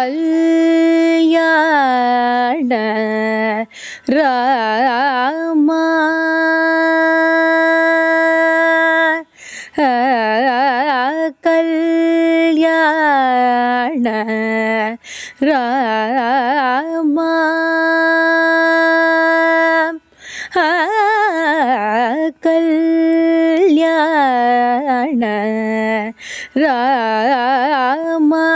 கல்யாண ராமா கல்யாண ராமா கல்யாண ராமா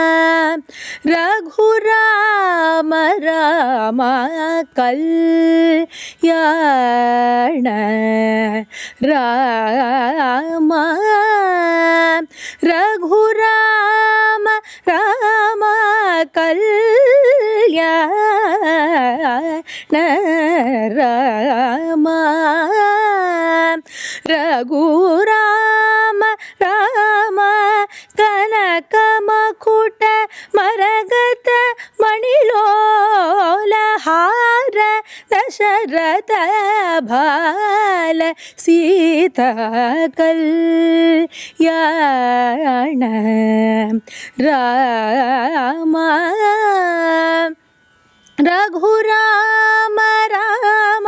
ரகுராம ராம கல்யாண ராமா ரகுராம ராம கல்யாண ராமா ரகுராம ராம கனகமகுட மரகத மணிலோல ஹார தசரத பால சீதா கல்யாண ராமா ரகுராம ராம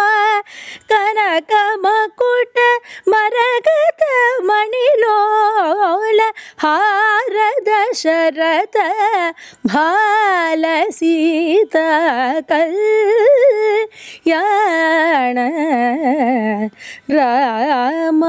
கனகமகுட மரகத மணிலோல ஹாரத ಶರತ ಬಾಲ ಸೀತಾ ಕಲ್ಯಾಣ ರಾಮ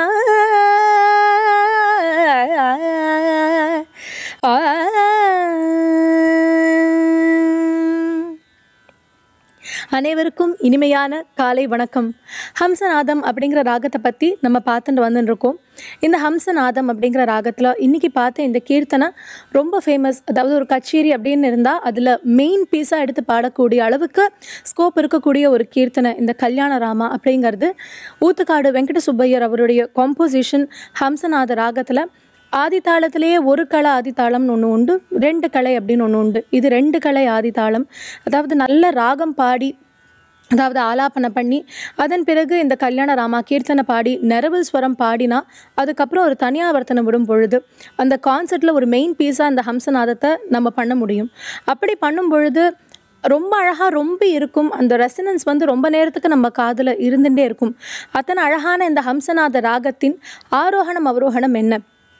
ಆ அனைவருக்கும் இனிமையான காலை வணக்கம் ஹம்சநாதம் அப்படிங்கிற ராகத்தை பற்றி நம்ம பார்த்துட்டு வந்துட்டு இருக்கோம் இந்த ஹம்சநாதம் அப்படிங்கிற ராகத்தில் இன்னைக்கு பார்த்த இந்த கீர்த்தனை ரொம்ப ஃபேமஸ் அதாவது ஒரு கச்சேரி அப்படின்னு இருந்தால் அதில் மெயின் பீஸாக எடுத்து பாடக்கூடிய அளவுக்கு ஸ்கோப் இருக்கக்கூடிய ஒரு கீர்த்தனை இந்த கல்யாண ராமா அப்படிங்கிறது ஊத்துக்காடு வெங்கட சுப்பையர் அவருடைய காம்போசிஷன் ஹம்சநாத ராகத்தில் ஆதித்தாளத்திலேயே ஒரு கலை ஆதித்தாளம்னு ஒன்று உண்டு ரெண்டு கலை அப்படின்னு ஒன்று உண்டு இது ரெண்டு கலை ஆதித்தாளம் அதாவது நல்ல ராகம் பாடி அதாவது ஆலாபனை பண்ணி அதன் பிறகு இந்த கல்யாண ராமா கீர்த்தனை பாடி நெரவல் ஸ்வரம் பாடினா அதுக்கப்புறம் ஒரு தனியாவர்த்தனை விடும் பொழுது அந்த கான்செர்ட்டில் ஒரு மெயின் பீஸாக இந்த ஹம்சநாதத்தை நம்ம பண்ண முடியும் அப்படி பண்ணும் பொழுது ரொம்ப அழகாக ரொம்ப இருக்கும் அந்த ரெசனன்ஸ் வந்து ரொம்ப நேரத்துக்கு நம்ம காதில் இருந்துகிட்டே இருக்கும் அத்தனை அழகான இந்த ஹம்சநாத ராகத்தின் ஆரோகணம் அவரோகணம் என்ன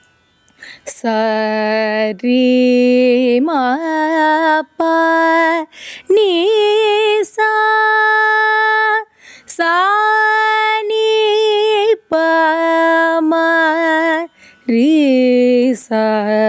சரி மா பா நீ சா சா நீ பா மா ரீ சா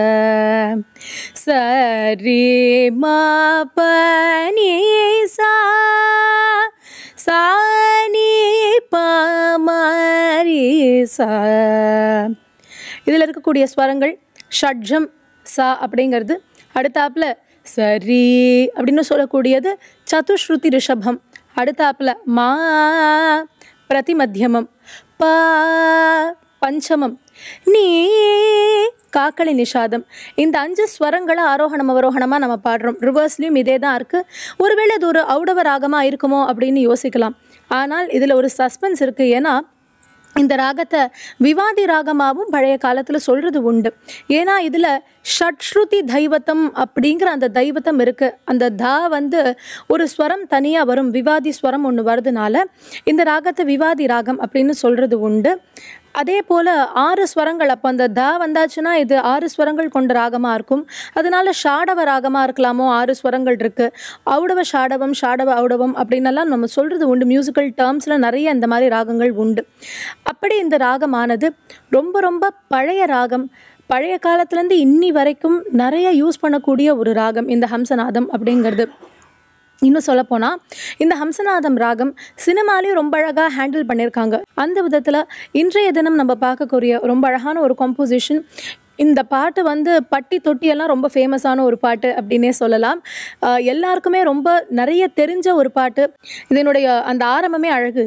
சரி மா ப நீ சா சா நீ பா மா ரீ சா இதில் இருக்கக்கூடிய ஸ்வரங்கள் ஷட்ஜம் சா அப்படிங்கிறது அடுத்தாப்புல சரி அப்படின்னு சொல்லக்கூடியது சதுஸ்ருதி ரிஷபம் அடுத்தாப்புல மா பிரதிமத்தியமம் பா பஞ்சமம் நீ காக்களி நிஷாதம் இந்த அஞ்சு ஸ்வரங்களை ஆரோகணம் அவரோகணமாக நம்ம பாடுறோம் ரிவர்ஸ்லேயும் இதே தான் இருக்குது ஒருவேளை இது ஒரு ஔடவ ராகமாக இருக்குமோ அப்படின்னு யோசிக்கலாம் ஆனால் இதில் ஒரு சஸ்பென்ஸ் இருக்குது ஏன்னா இந்த ராகத்தை விவாதி ராகமாகவும் பழைய காலத்தில் சொல்கிறது உண்டு ஏன்னா இதில் ஷட்ஸ்ருதி தெய்வத்தம் அப்படிங்கிற அந்த தெய்வத்தம் இருக்குது அந்த தா வந்து ஒரு ஸ்வரம் தனியாக வரும் விவாதி ஸ்வரம் ஒன்று வருதுனால இந்த ராகத்தை விவாதி ராகம் அப்படின்னு சொல்கிறது உண்டு அதே போல் ஆறு ஸ்வரங்கள் அப்போ அந்த த வந்தாச்சுன்னா இது ஆறு ஸ்வரங்கள் கொண்ட ராகமாக இருக்கும் அதனால ஷாடவ ராகமாக இருக்கலாமோ ஆறு ஸ்வரங்கள் இருக்குது ஔடவ ஷாடவம் ஷாடவ ஔடவம் அப்படின்னெல்லாம் நம்ம சொல்கிறது உண்டு மியூசிக்கல் டேர்ம்ஸில் நிறைய இந்த மாதிரி ராகங்கள் உண்டு அப்படி இந்த ராகமானது ரொம்ப ரொம்ப பழைய ராகம் பழைய காலத்துலேருந்து இன்னி வரைக்கும் நிறைய யூஸ் பண்ணக்கூடிய ஒரு ராகம் இந்த ஹம்சநாதம் அப்படிங்கிறது இன்னும் சொல்லப்போனால் இந்த ஹம்சநாதம் ராகம் சினிமாலையும் ரொம்ப அழகாக ஹேண்டில் பண்ணியிருக்காங்க அந்த விதத்தில் இன்றைய தினம் நம்ம பார்க்கக்கூடிய ரொம்ப அழகான ஒரு கம்போசிஷன் இந்த பாட்டு வந்து பட்டி தொட்டி எல்லாம் ரொம்ப ஃபேமஸான ஒரு பாட்டு அப்படின்னே சொல்லலாம் ஆஹ் எல்லாருக்குமே ரொம்ப நிறைய தெரிஞ்ச ஒரு பாட்டு இதனுடைய அந்த ஆரம்பமே அழகு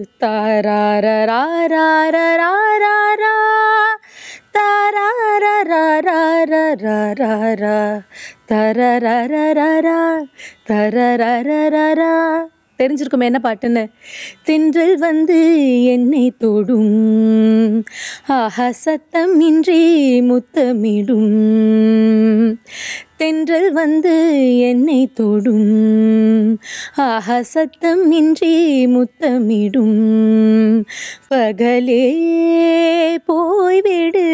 தாராரராராராராரா தாராரராராராராரா தரரரரரா தரரரரரா தெரிஞ்சிருக்குமே என்ன பாட்டுன்னு தென்றல் வந்து என்னை தொடும் ஆஹா சத்தம் இன்றி முத்தமிடும் தென்றல் வந்து என்னை தொடும் ஆஹா சத்தம் இன்றி முத்தமிடும் பகலே போய்விடு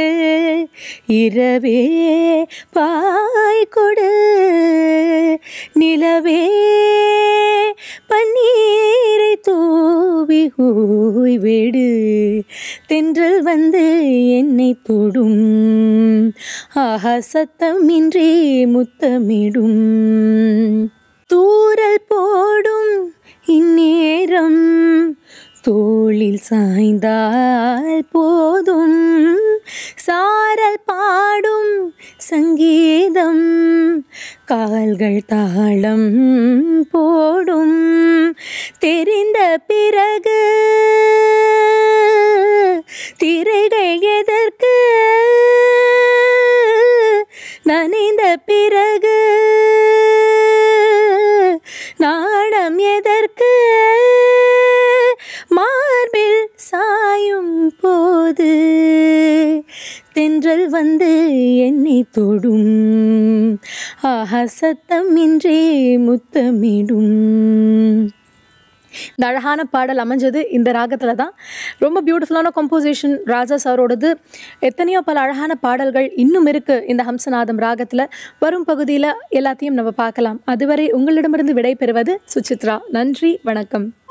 இரவே பாய் கொடு நிலவே பன்னீரை தூவி ஓய்விடு தென்றல் வந்து என்னை தொடும் ஆஹா சத்தமின்றி முத்தமிடும் தூரல் போடும் இந்நேரம் தோளில் சாய்ந்தால் போதும் சாரல் பாடும் சங்கீதம் கால்கள் தாளம் போடும் தெரிந்த பிறகு திரைகள் எதற்கு நனைந்த பிறகு நாணம் எதற்கு மார்பில் சாயும் போது தென்றல் வந்து என்னை தொடும் ஆஹா சத்தம் இன்றி முத்தமிடும் இந்த அழகான பாடல் அமைஞ்சது இந்த ராகத்தில் தான் ரொம்ப பியூட்டிஃபுல்லான கம்போசிஷன் ராஜா சாரோடது எத்தனையோ பல அழகான பாடல்கள் இன்னும் இருக்குது இந்த ஹம்சநாதம் ராகத்தில் வரும் பகுதியில் எல்லாத்தையும் நம்ம பார்க்கலாம் அதுவரை உங்களிடமிருந்து விடை பெறுவது சுசித்ரா நன்றி வணக்கம்